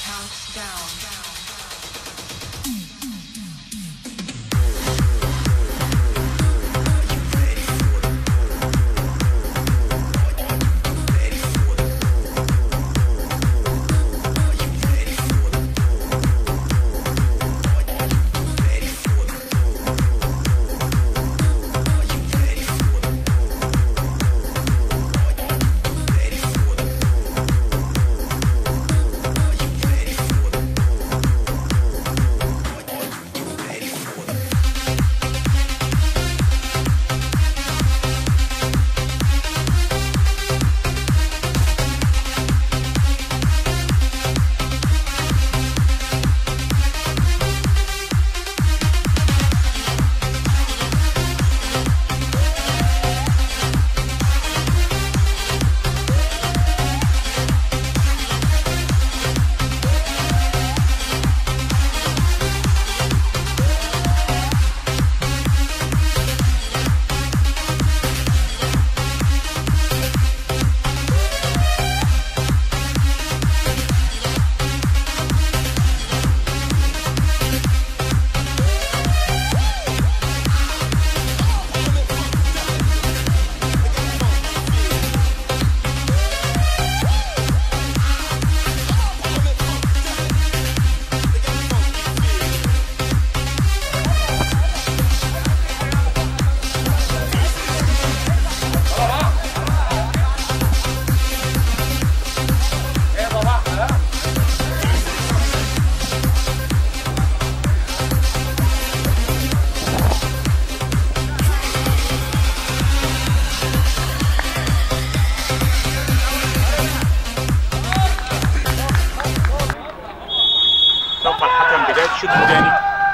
صفى الحكم بدايه الشوط الثاني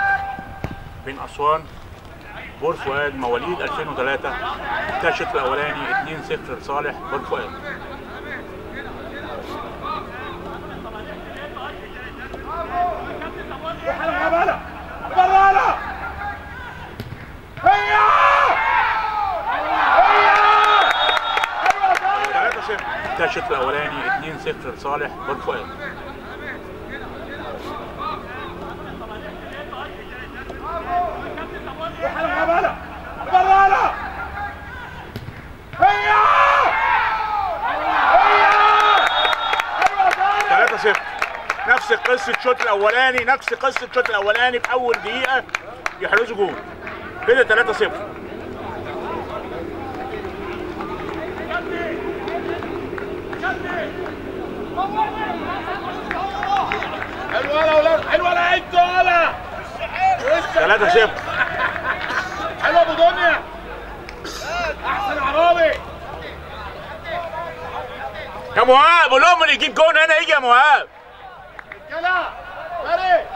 بين اسوان بور فؤاد مواليد 2003 انتهى الشوط الاولاني 2-0 لصالح بور فؤاد انتهى الشوط الاولاني 2-0 لصالح بور فؤاد ثلاثة صفر نفس قصة الشوط الأولاني نفس قصة الشوط الأولاني في أول دقيقة يحرزوا جول كده 3 صفر حلوه يا ولاد حلوه لعيبته ولا 3 صفر حلوه ابو دنيا احسن عرابي يا مهاب قول لهم اللي يجيب جون هنا يجي يا مهاب كلا فريق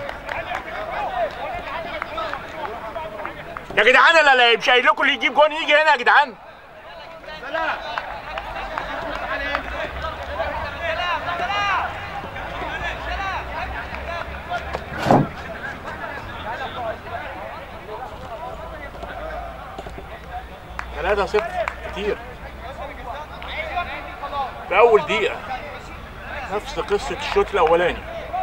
يا جدعان لا لا مش قايل لكم اللي يجيب جون يجي هنا يا جدعان سلام ثلاثة صفر كتير في أول دقيقة نفس قصة الشوط الأولاني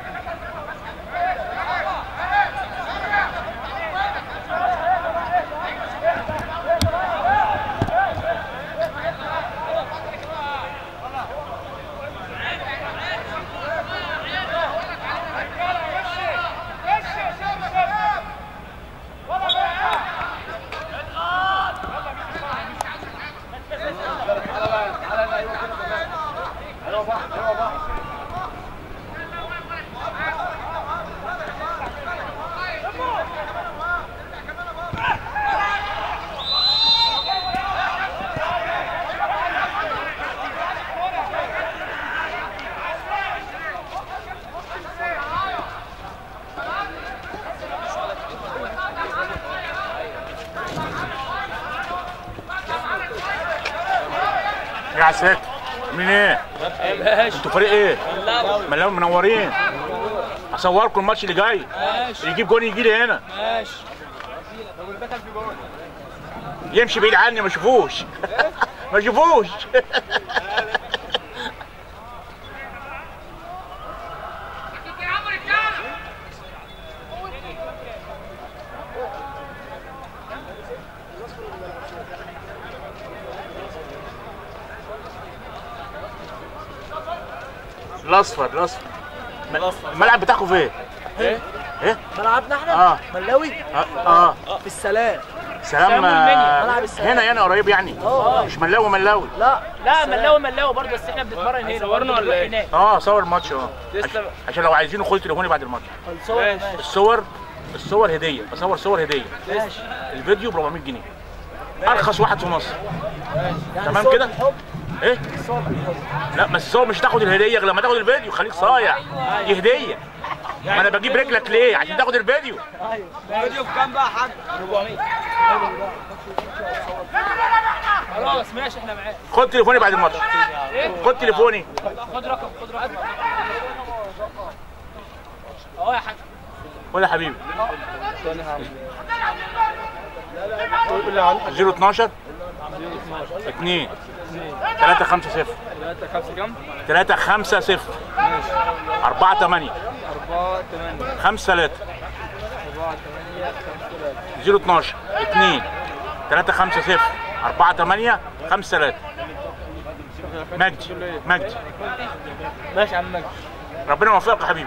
يا عساك من ايه؟ ماشي انتوا فريق ايه؟ اللعبة ملاهم منورين اصوركم الماتش اللي جاي ماشي اللي يجيب جون يجي لي هنا ماشي يمشي بعيد عني ما اشوفوش ما اشوفوش الاصفر الاصفر م- الأصفر. الملعب بتاعكم فين؟ ايه ايه؟ ملعبنا احنا اه ملاوي اه, آه. في السلام سلام سلام آه، والمنيا. ملعب السلام. هنا هنا قريب يعني اه مش ملاوي ملاوي لا لا السلام. ملاوي ملاوي برضه بس احنا بنتمرن هنا صورنا برضه ولا إيه؟ هناك اه صور الماتش اه تسلم. عشان- عشان لو عايزينه خد تليفوني بعد الماتش خلصان ماشي. ماشي الصور الصور هديه بصور صور هديه ماشي الفيديو ب 400 جنيه ارخص واحد في مصر يعني تمام صوت كده؟ الحب ايه صوت الحب لا بس الصور مش تاخد الهديه غير لما تاخد الفيديو خليك صايع دي هديه ما انا بجيب رجلك ليه عشان تاخد الفيديو ايوه الفيديو بكام بقى يا حاج 400 خلاص ماشي احنا معاك خد تليفوني بعد الماتش خد تليفوني خد رقم خد رقم اهو يا حاج خد يا حبيبي قول لي عنك 012 2 3 5 0 3 5 كام 3 5 0 4 8 4 8 5 3 4 8 5 012 2 3 5 0 4 8 5 3 مجدي مجدي ماشي يا عم مجدي ربنا يوفقك يا حبيبي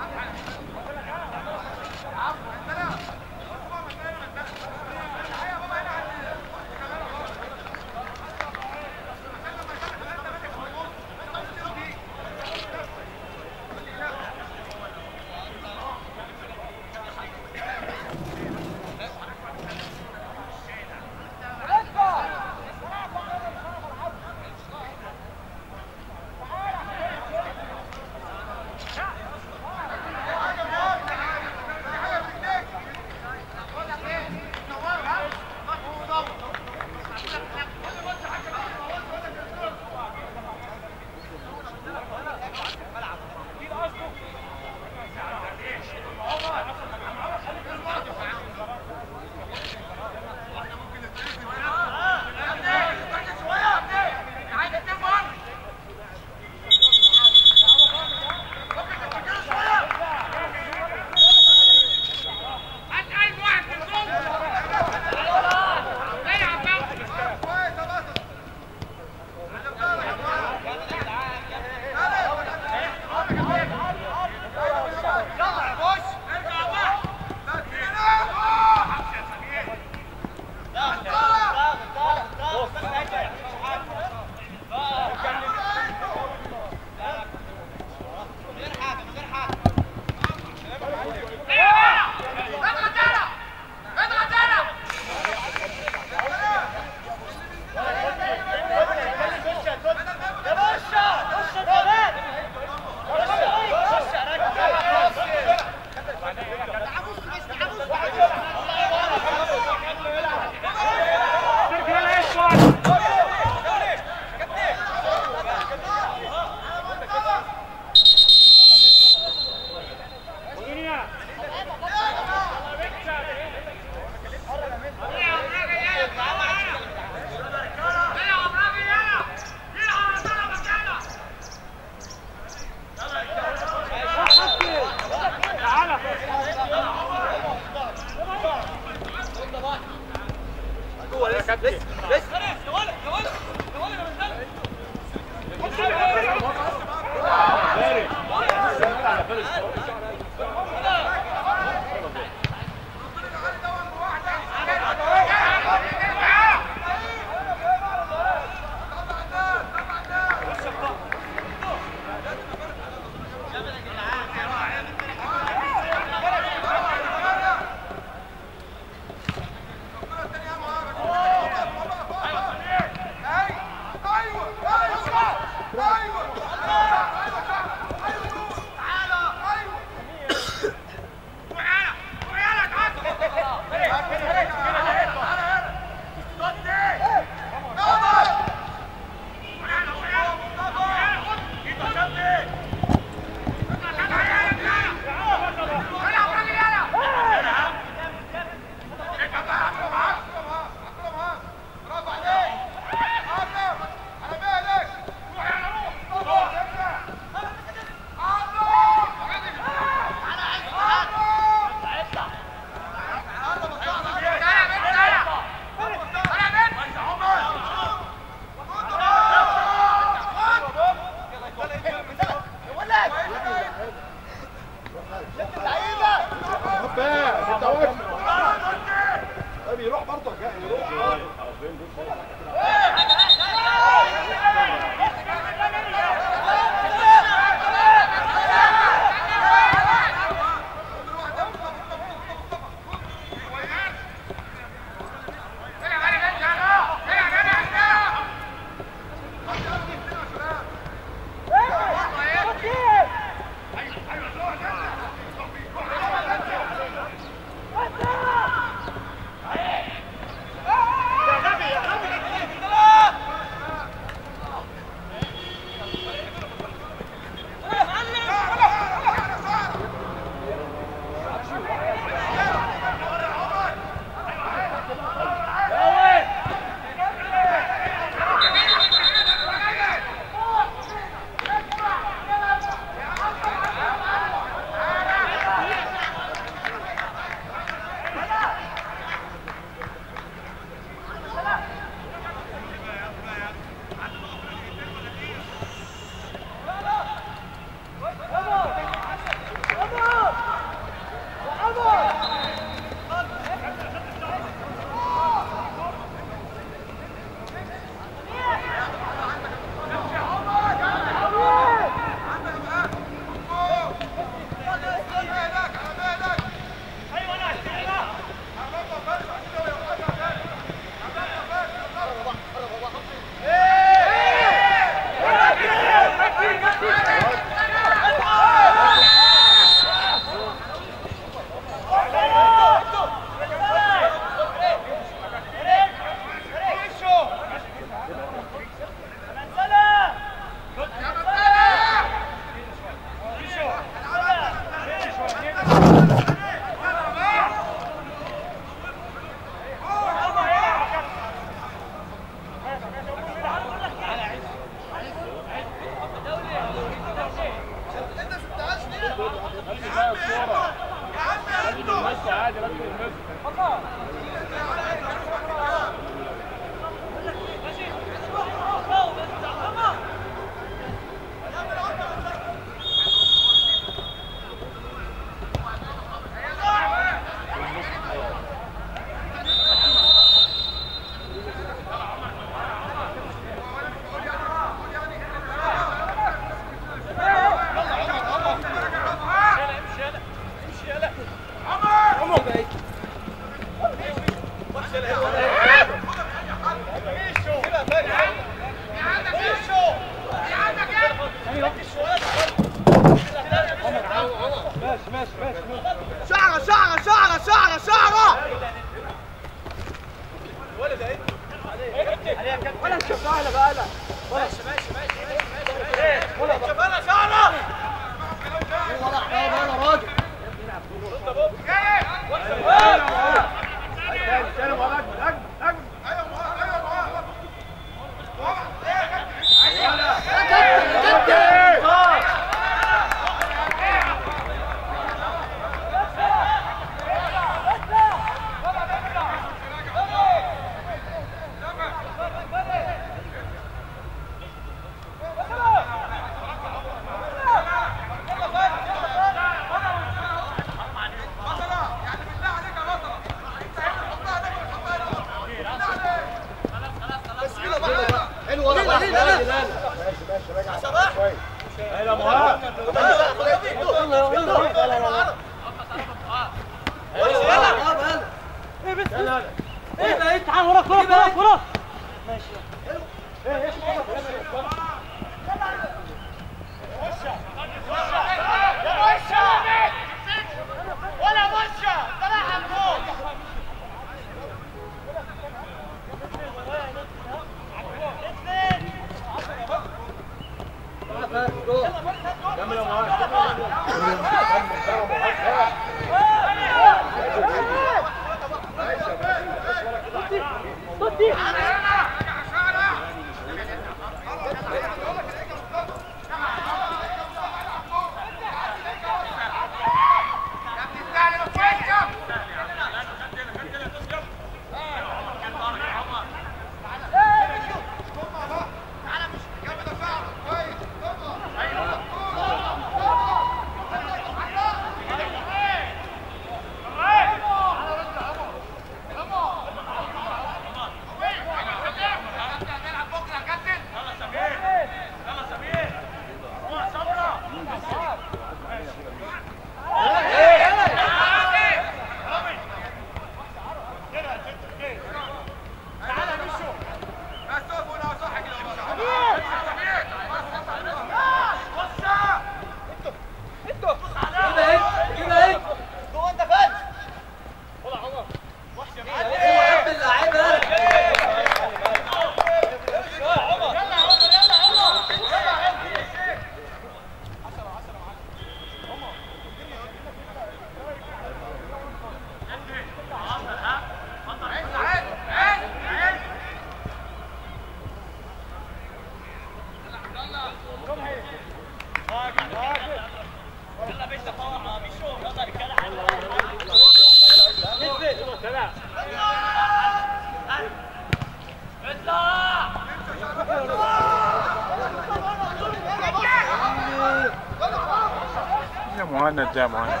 يا مهند يا مهند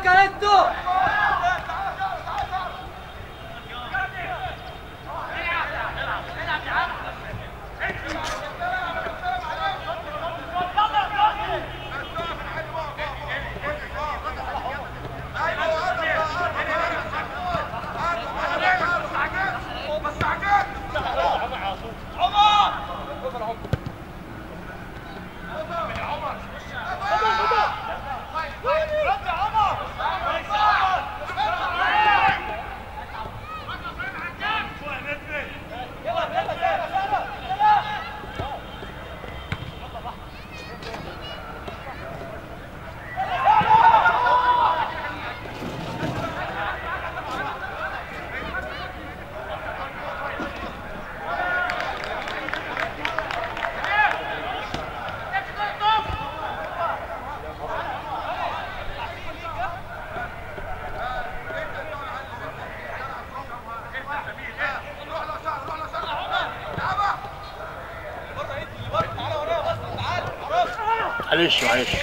معلش معلش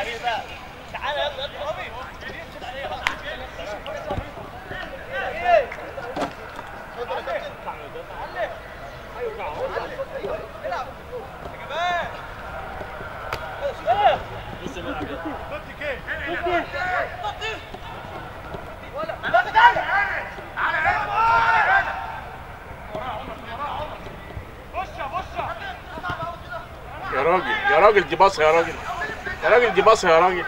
يا راجل يا راجل دي باصه يا راجل يا راجل دي باصه يا راجل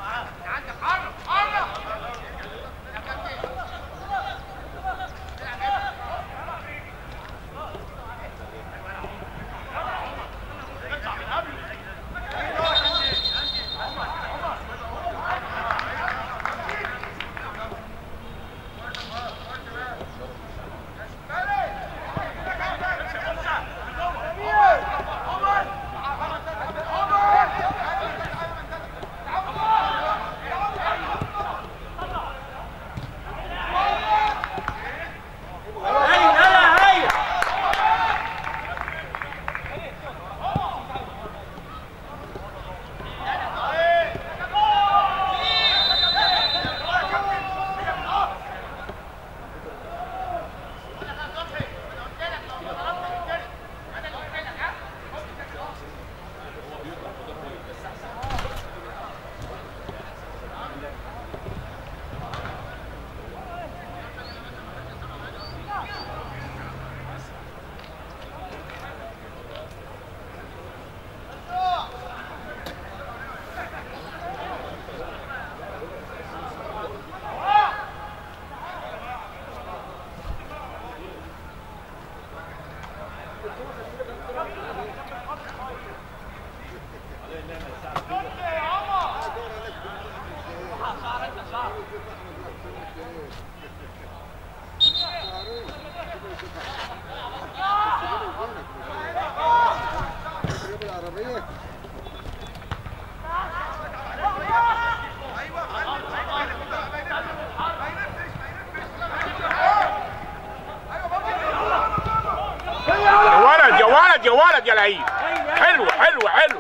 يا ولد يا ولد يا ولد يا لعيب حلو حلو حلو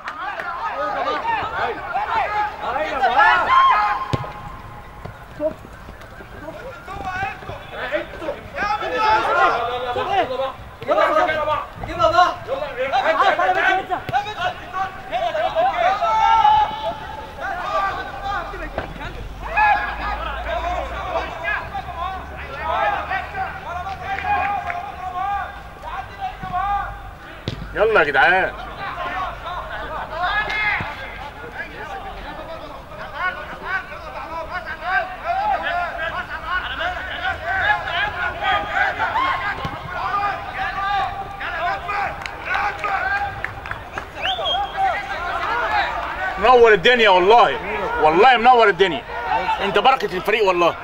يلا يا جدعان منور الدنيا والله والله منور الدنيا انت بركة الفريق والله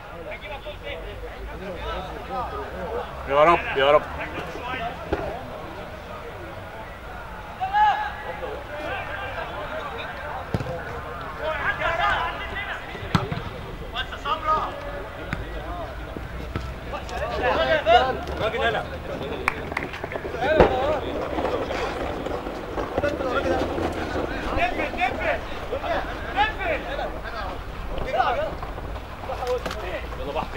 يا رب يا رب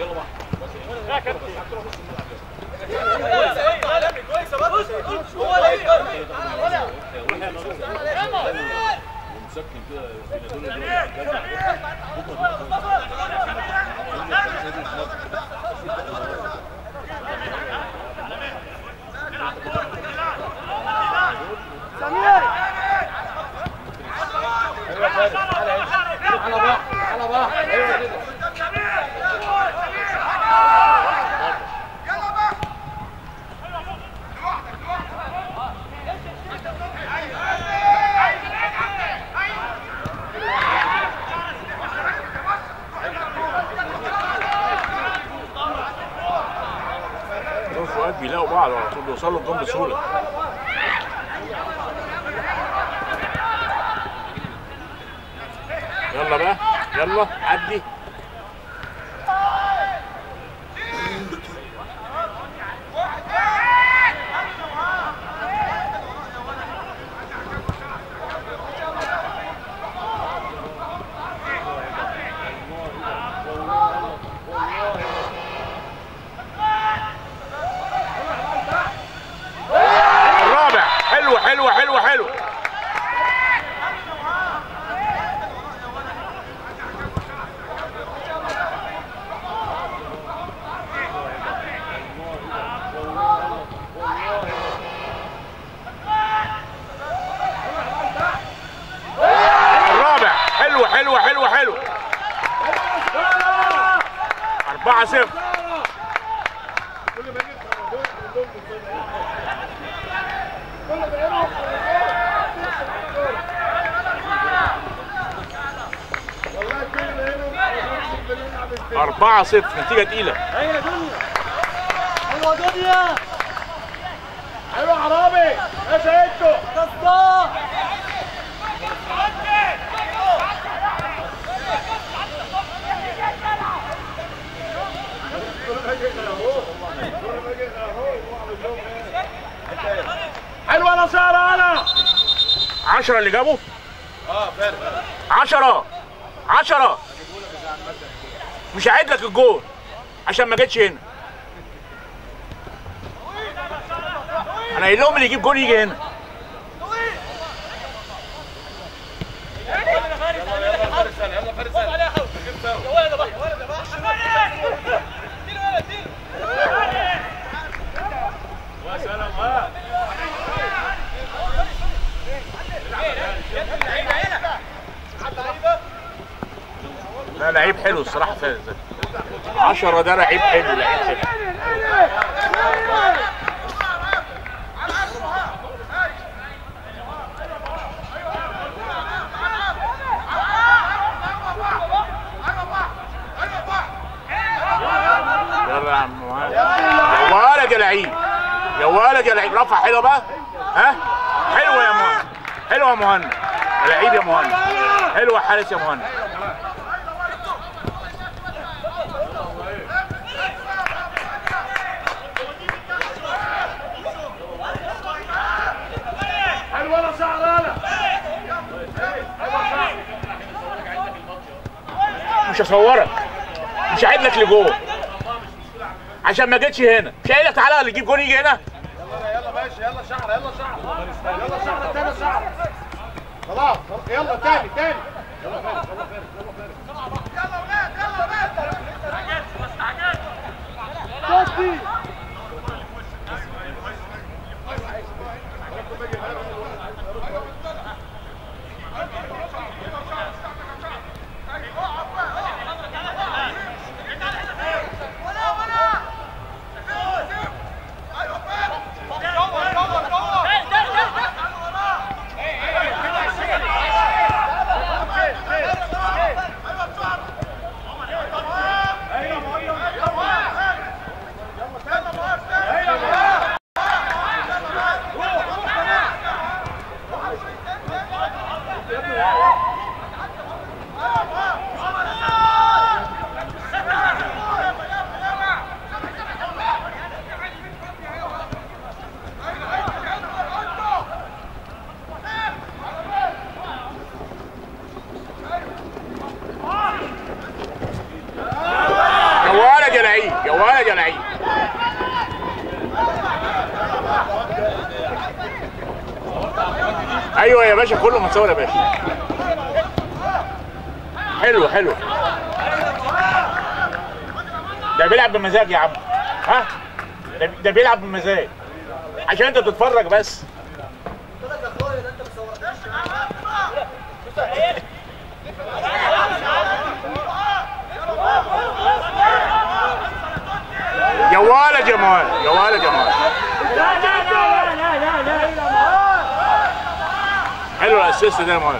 دول فؤاد بيلاقوا بعض على طول بيوصلوا الجون بسهوله يلا بقى يلا عدي الرابع حلو حلو حلو حلو الرابع حلو حلو حلو حلو أربعة صفر أربعة صفر نتيجة تقيلة حلو عرابي يا سيدكو حلوه نصارى انا عشرة اللي جابوا اه فارق عشرة عشرة مش هعيد لك الجول عشان ما جتش هنا انا قايل لهم اللي يجيب جول يجي هنا يلا فارس لا لعيب حلو الصراحة فارس ده عشرة ده لعيب حلو لعيب حلو يلا يا عم مهند يا ولد يا لعيب يا ولد يا لعيب رفع حلو بقى ها حلو يا مهند حلو يا مهند يا لعيب يا مهند حلو يا حارس يا مهند حلوه نصارى انا مش هصورك مش هعيد لك لجوه عشان ما جيتش هنا مش قايل لك تعالى اللي يجيب جون يجي هنا يلا يلا ماشي يلا شعر يلا شعر يلا شعر تاني شعر خلاص يلا تاني تاني يلا فارس يلا فارس يلا فارس يا ولد يا لعيب ايوه يا باشا كله متصور يا باشا حلو حلو ده بيلعب بمزاج يا عم ها ده, ده بيلعب بمزاج عشان انت بتتفرج بس يا ولد يا موال يا ولد يا موال حلو الاسيست ده يا موال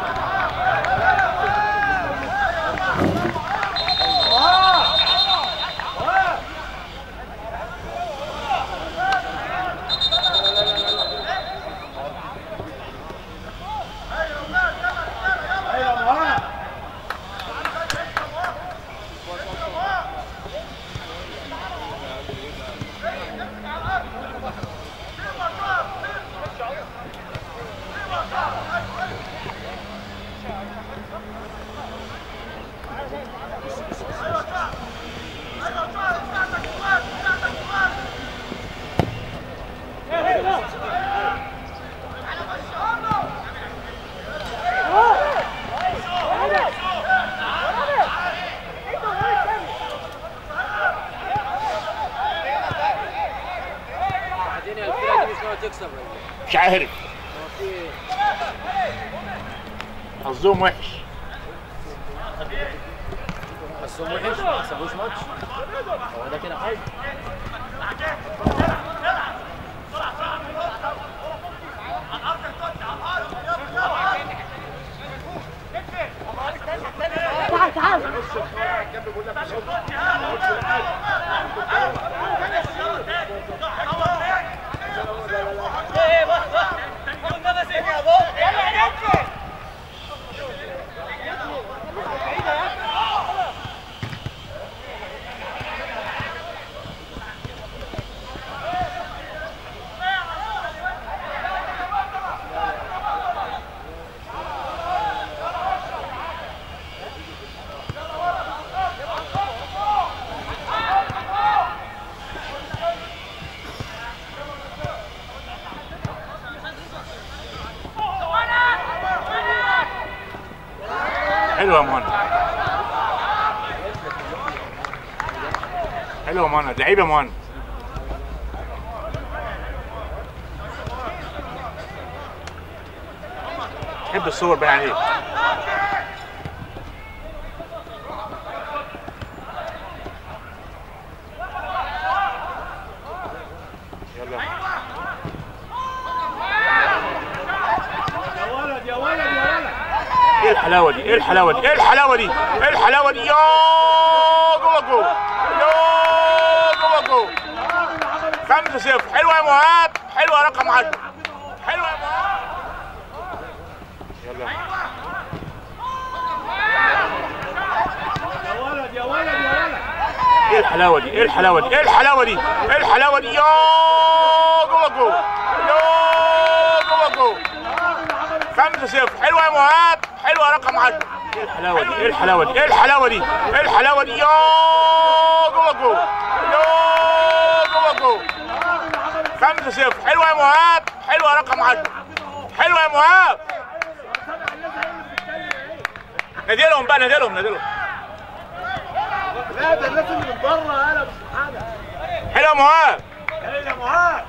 بعدين الفرقه دي مش ناويه تكسب مش عارف حظهم وحش بس هم وحش ما كسبوش ماتش هو ده كده حاجه حلو يا مهند حلو يا مهند لعيب يا مهند تحب الصور باين عليك يلا يا ولد يا ولد يا ولد ايه الحلاوه دي ايه الحلاوه دي ايه الحلاوه دي ايه الحلاوه دي يا جوه جول يا جوه جول 5 0 حلوه يا مهاب حلوه رقم 10 حلوه يا مهاب يلا يا ولد يا ولد يا ولد ايه الحلاوه دي ايه الحلاوه دي ايه الحلاوه دي ايه الحلاوه دي يا جوه جول يا جوه جول 5 0 حلوه يا مهاب حلوه رقم 10 ايه الحلاوه دي ايه الحلاوه دي ايه الحلاوه دي ايه الحلاوه دي يا جوه جول يا جوه جول 5 0 حلوه يا مهاب حلوه رقم 10 حلوه يا مهاب ناديلهم بقى ناديلهم ناديلهم لا ده الناس اللي من بره قلب سبحانه حلوه يا مهاب ايه يا معاذ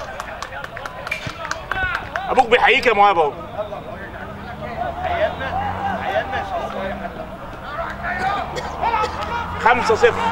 ابوك بيحييك يا مهاب اهو عيالنا عيالنا خمسة صفر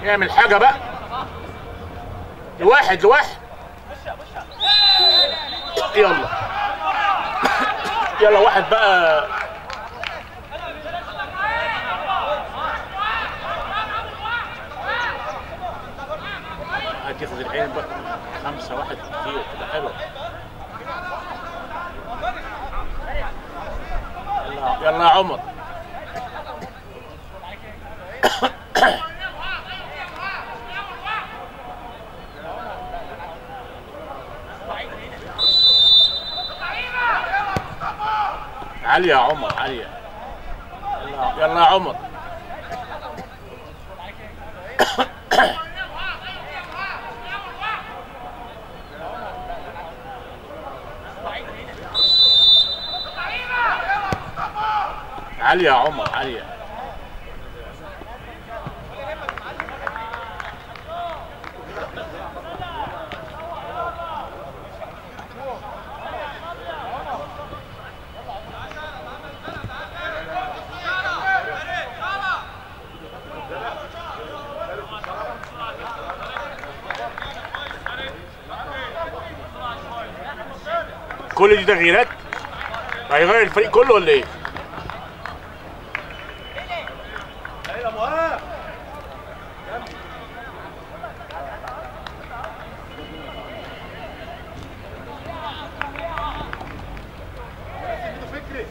يعمل حاجه بقى لواحد لواحد يلا يلا واحد بقى هتاخد العين بقى خمسة واحد كتير تبقى حلوة يلا يلا يا عمر عالية يا عمر عالية يلا يلا يا عمر عالية يا عمر عالية كل دي تغييرات هيغير الفريق كله ولا ايه؟ ايوه مهاب فكري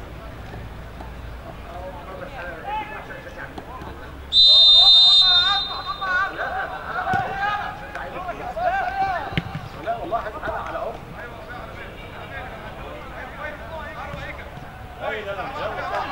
لا والله حاجه على عمر اي لا لا يلا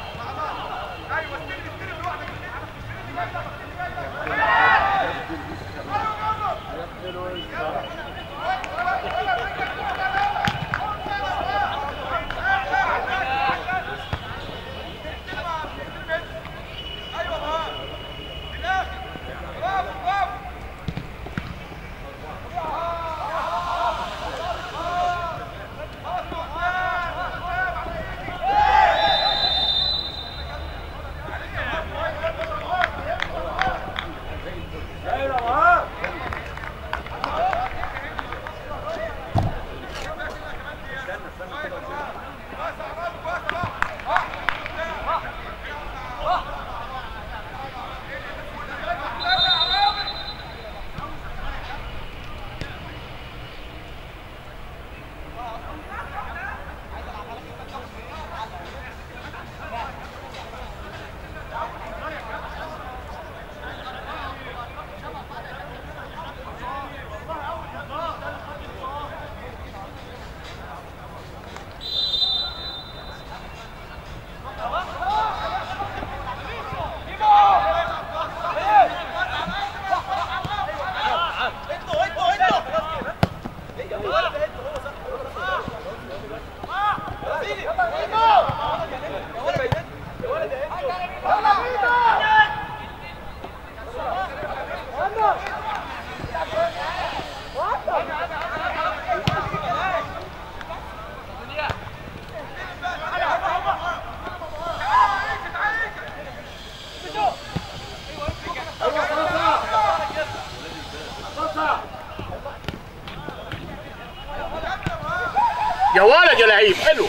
يا ولد يا لعيب حلو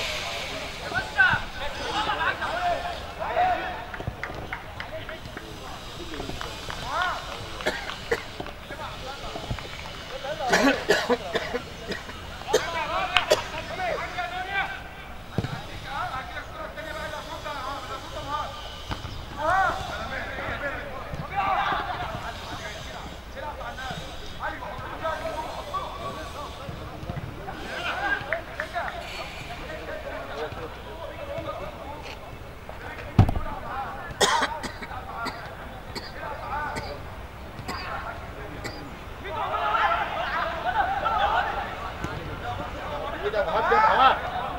كده مهاب ده مهاب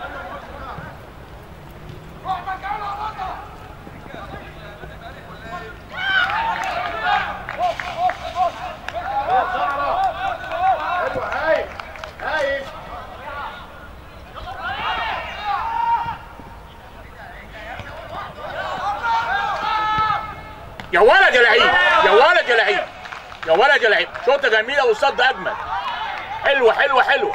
حلوة هاي هاي يا ولد يا لعيب يا ولد يا لعيب يا ولد يا لعيب شوطه جميله والصد اجمل حلوه حلوه حلوه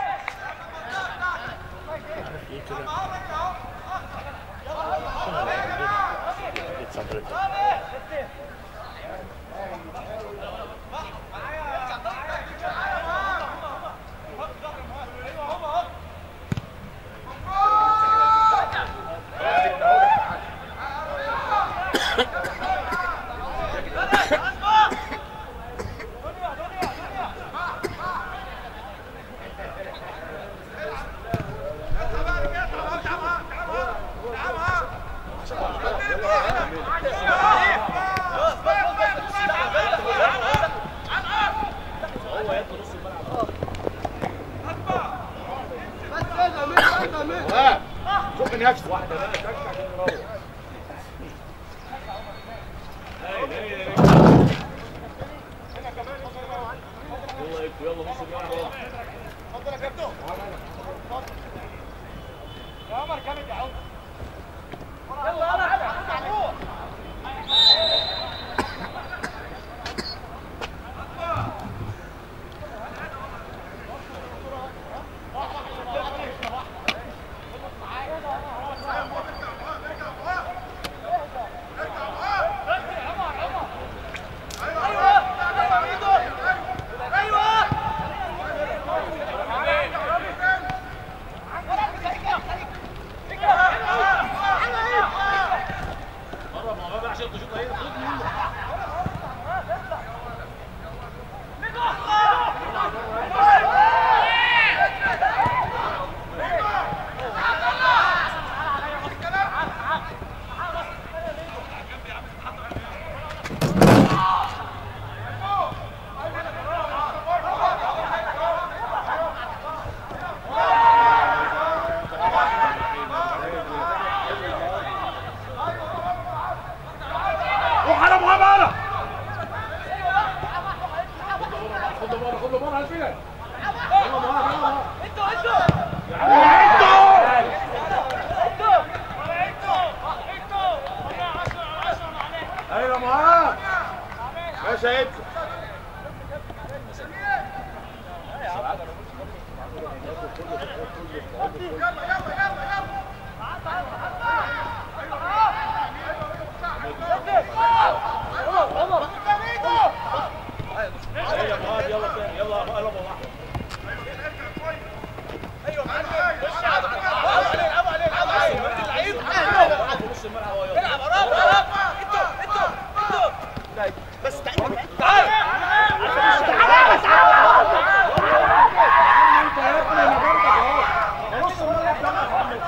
ها شوف نفسك واحده بقى روح على مغامرة خد له بره خد له بره على الفيلم يلا مغامرة يلا مغامرة ايوه معاك ماشي انت انت يا ابني انا برضك اهو نص الملعب ده محمد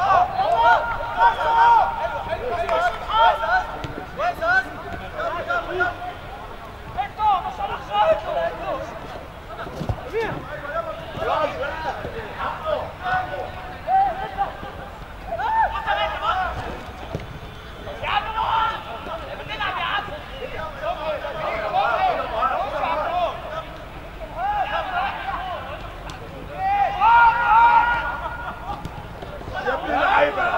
يا ابن اللعيبه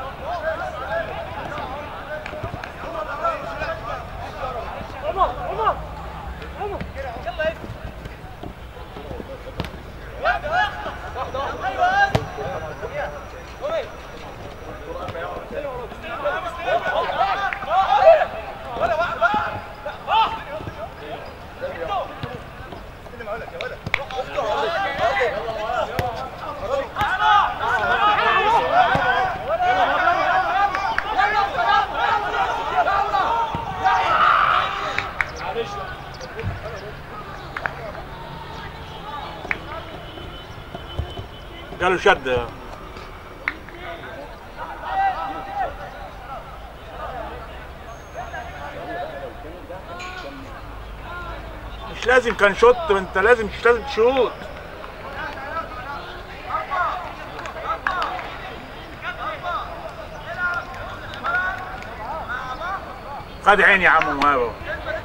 جاله شد مش لازم كان شوت انت لازم مش لازم تشوت خد عيني يا عم مهاب اهو.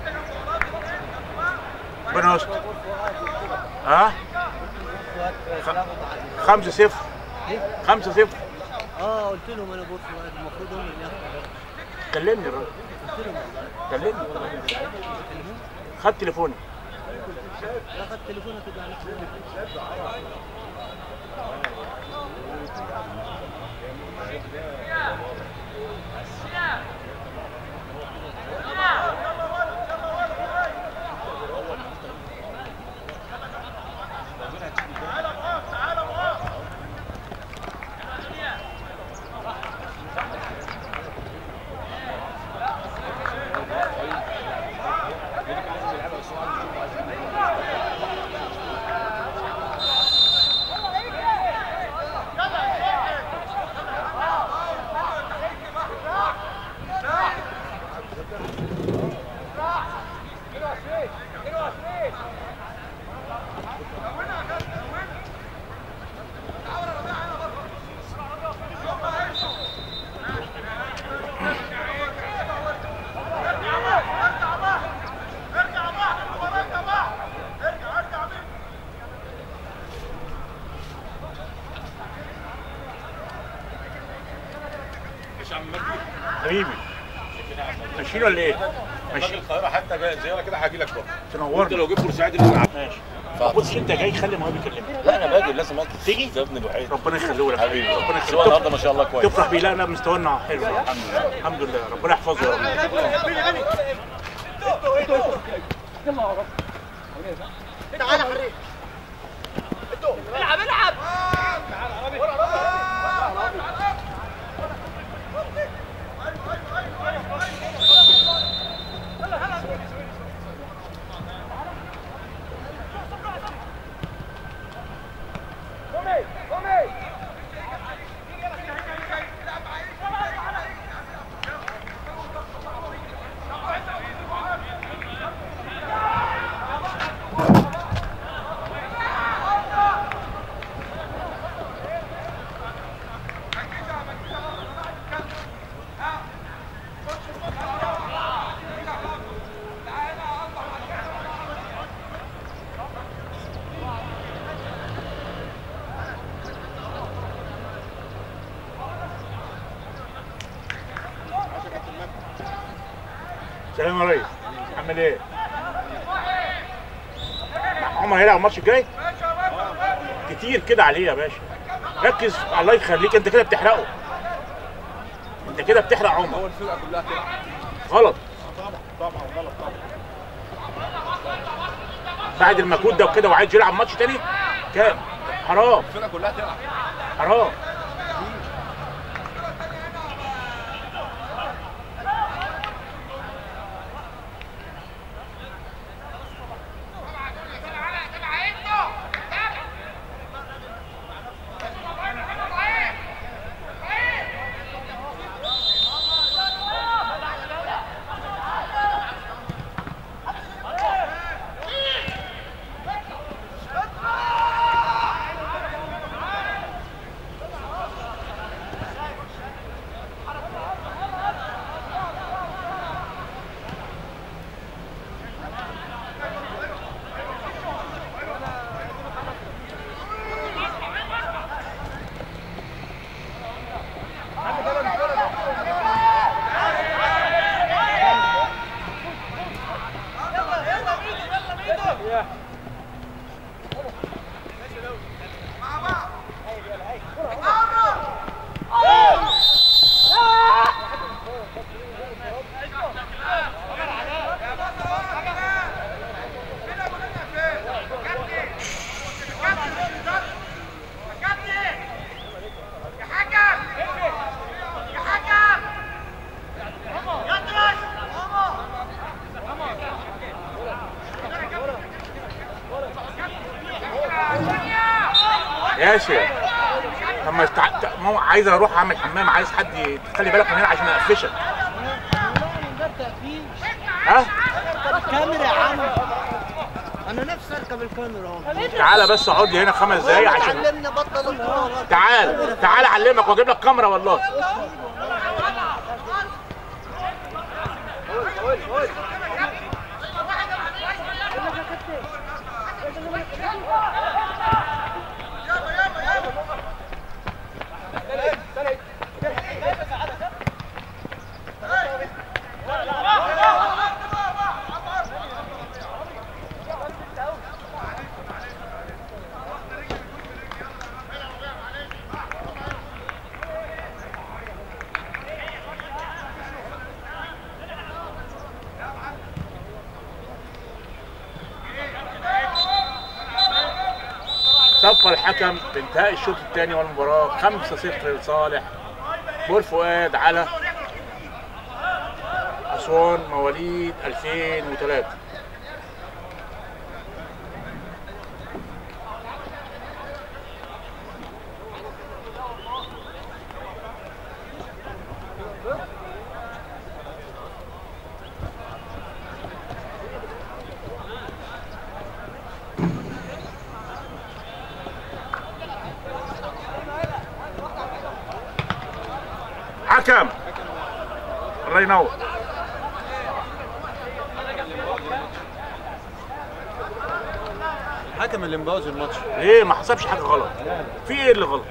ربنا يستر ها خمسة صفر خمسة صفر اه قلت لهم انا بص المفروض هم اللي ياخدوا كلمني الراجل قلت لهم كلمني خد تليفوني حبيبي ماشيين ولا ايه؟ ماشي ماشي القاهره حتى جاي زياره كده هاجي لك بكره انت تنورنا لو جيت بورسعيد اللي نلعب ماشي ما كنتش انت جاي خلي مهاب يكلمني لا انا باجي لازم اجي تيجي؟ ده ابني الوحيد ربنا يخليه لك حبيبي ربنا بس هو النهارده يخليه ما شاء الله كويس تفرح بيه لا لا مستوانا حلو الحمد لله الحمد لله ربنا يحفظه يا رب العب العب سلام يا ريس عامل ايه؟ عمر هيلعب الماتش الجاي؟ كتير كده عليه يا باشا ركز الله يخليك انت كده بتحرقه انت كده بتحرق عمر هو الفرقه كلها تلعب غلط طبعا غلط طبعا بعد المجهود ده وكده وعايز يلعب ماتش تاني كام؟ حرام الفرقه كلها تلعب حرام ياسر لما تع... ت- ماما عايز اروح اعمل حمام عايز حد ي- تخلي بالك من هنا عشان اقفشك ها كاميرا يا عم انا نفسي اركب الكاميرا اهو تعالى بس اقعد لي هنا خمس دقايق عشان علمني بطل الكوره تعال تعال اعلمك واجيب لك كاميرا والله صفى الحكم بانتهاء الشوط الثاني والمباراة 5-0 لصالح بور فؤاد على أسوان مواليد 2003 حكم الله ينور الحكم اللي مبوظ الماتش ايه ما حسبش حاجه غلط في ايه اللي غلط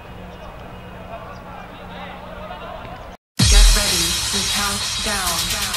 Get ready to count down.